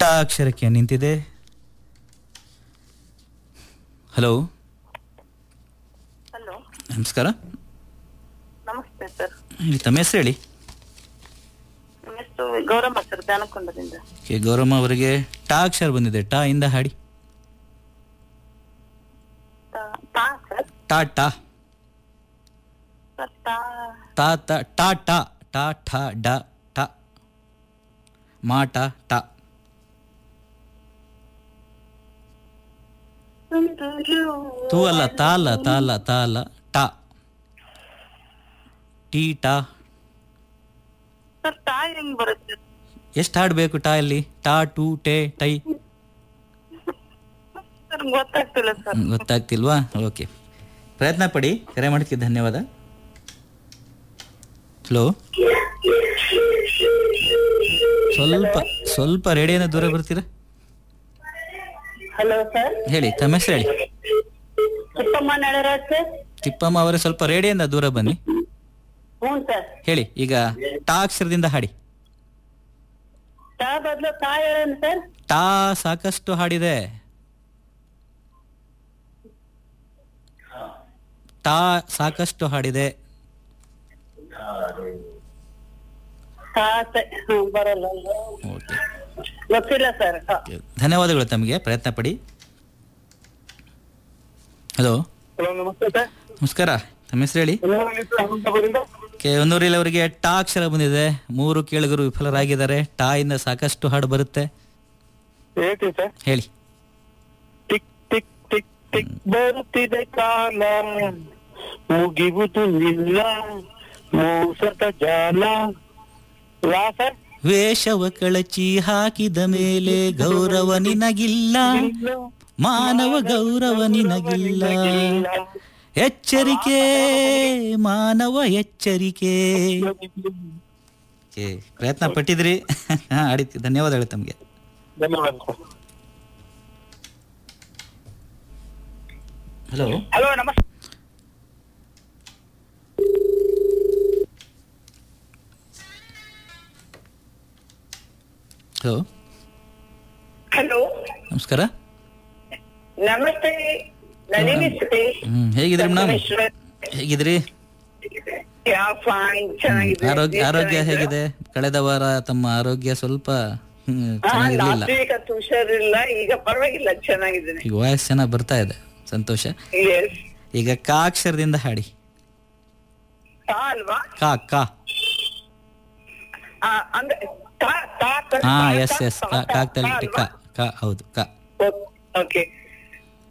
ಟ ಅಕ್ಷರಕ್ಕೆ ನಿಂತಿದೆ ಹಲೋ ಹಲೋ ನಮಸ್ಕಾರ ನಮಸ್ತೆ ಸರ್ ಹೇಳಿ ತಮ್ಮ ಹೆಸರು ಹೇಳಿ ನನ್ನ ಹೆಸರು ಗೌರಮ್ಮ ಸರ್ ಧ್ಯಾನಕೊಂಡದಿಂದ ಕೆ ಗೌರಮ್ಮ ಅವರಿಗೆ ಟ ಅಕ್ಷರ ಬಂದಿದೆ ಟ ಇಂದ ಹಾಡಿ ತಾ- ತಾ ಸರ್ ಟಾ ಟಾ ಸರ್ ತಾ ತಾ ತ ಟಾ ಟಾ ಟಾ ಠ ಡ ಟ ಮಾಟ ಟ ತೂ ಅಲ್ಲ ತಾಲ ತಾಲ ತಾಲ ಟ ಟಿ ಟ ಸರ್ ತಾ ಹೆಂಗ್ ಬರುತ್ತೆ ಎಷ್ಟು ಹಾಡಬೇಕು ಟಾ ಅಲ್ಲಿ ಟಾ ಟೂ ಟೇ ಟೈ ಸರ್ ಗೊತ್ತಾಗ್ತಿಲ್ಲ ಸರ್ ಹ್ಮ್, ಗೊತ್ತಾಗ್ತಿಲ್ವಾ ಓಕೆ ಪ್ರಯತ್ನ ಪಡಿ ಕರೆ ಮಾಡೋದಕ್ಕೆ ಧನ್ಯವಾದ ಹಲೋ ಸ್ವಲ್ಪ ಸ್ವಲ್ಪ ರೇಡಿಯೋನ ದೂರ ಬರ್ತೀರಾ ಹಲೋ ಸರ್ ಹೇಳಿ ತಮ್ಮ ಹೆಸರು ಹೇಳಿ ಚಿಕ್ಕಮ್ಮ ನಳರಾಜ್ ಸರ್ ತಿಪ್ಪಮ್ಮ ಅವರೇ ಸ್ವಲ್ಪ ರೇಡಿಯೋದಿಂದ ದೂರ ಬನ್ನಿ ಹ್ಞೂ ಸರ್ ಹೇಳಿ ಈಗ ಟಾ ಅಕ್ಷರದಿಂದ ಹಾಡಿ ತಾ ಬದಲು ತಾ ಹೇಳೋಣ ಸರ್ ಟಾ ಸಾಕಷ್ಟು ಹಾಡಿದೆ ಟಾ ಸಾಕಷ್ಟು ಹಾಡಿದೆ ತಾ ಸ- ಹ್ಮ್, ಬರಲ್ಲ ಓಕೆ ಗೊತ್ತಿಲ್ಲ ಸರ್ ಧನ್ಯವಾದಗಳು ತಮಗೆ ಪ್ರಯತ್ನ ಪಡಿ ಹಲೋ ಹಲೋ ನಮಸ್ತೆ ಸರ್ ನಮಸ್ಕಾರ ತಮ್ಮ ಹೆಸರು ಹೇಳಿ ಅನಂತಪುರದಿಂದ ಕೆ ಹೊನ್ನೂರಿಲ್ ಅವರಿಗೆ ಟಾ ಅಕ್ಷರ ಬಂದಿದೆ ಮೂರು ಕೇಳುಗರು ವಿಫಲರಾಗಿದ್ದಾರೆ ಟಾ ಇಂದ ಸಾಕಷ್ಟು ಹಾಡು ಬರುತ್ತೆ ಹೇಳ್ತೀನಿ ಸರ್ ಹೇಳಿ ಟಿಕ್ ಟಿಕ್ ಟಿಕ್ ಟಿಕ್ ಬರುತ್ತಿದೆ ಕಾಲ ಮುಗಿಯುವುದು ನಿಲ್ಲ ಮೋಸದ ಜಾಲ ವಾ ಸರ್ ವೇಷವ ಕಳಚಿ ಹಾಕಿದ ಮೇಲೆ ಗೌರವ ನಿನಗಿಲ್ಲ ಮಾನವ ಗೌರವ ನಿನಗಿಲ್ಲ ಎಚ್ಚರಿಕೆ ಮಾನವ ಎಚ್ಚರಿಕೆ ಓಕೆ, ಪ್ರಯತ್ನ ಪಟ್ಟಿದ್ರಿ ಹಾ ಆಡಿದ್ರಿ ಧನ್ಯವಾದಗಳು ತಮಗೆ ಧನ್ಯವಾದ ಸರ್ ಹಲೋ ಹಲೋ ನಮಸ್ತೆ ಹಲೋ ಹಲೋ ನಮಸ್ಕಾರ ನಮಸ್ತೆ ನಳಿನಿಸ್ತೆ ಹ್ಮ್ ಹೇಗಿದ್ರಿ ಮೇಡಮ್ ಹೇಗಿದ್ರಿ ಫೈನ್ ಹ್ಮ್, ಚೆನ್ನಾಗಿದೆ ಆರೋಗ್ಯ ಆರೋಗ್ಯ ಹೇಗಿದೆ ಕಳೆದ ವಾರ ತಮ್ಮ ಆರೋಗ್ಯ ಸ್ವಲ್ಪ ಹ್ಮ್, ಚೆನ್ನಾಗಿರ್ಲಿಲ್ಲ ಲಾಸ್ಟ್ ಹುಷಾರಿಲ್ಲ ಈಗ ಪರವಾಗಿಲ್ಲ ಚೆನ್ನಾಗಿದ್ದೀನಿ ಈಗ ವಾಯ್ಸ್ ಚೆನ್ನಾಗಿ ಬರ್ತಾ ಇದೆ ಸಂತೋಷ ಎಸ್ ಈಗ ಕಾ ಅಕ್ಷರದಿಂದ ಹಾಡಿ ತಾ ಅಲ್ವಾ ಕಾ ಕಾ ಆ, ಅಂದ್ರೆ ತಾ ತಾ ತಾ- ಹಾ ತಾ- ಎಸ್ ತಾ- ಎಸ್ ತಾ- ತಾ- ಕಾಕ್ತಳಿ ತಾ ಕಾ ಅಲ್ವಾ? ಕಾ ಹೌದು ಕಾ ಓಕೆ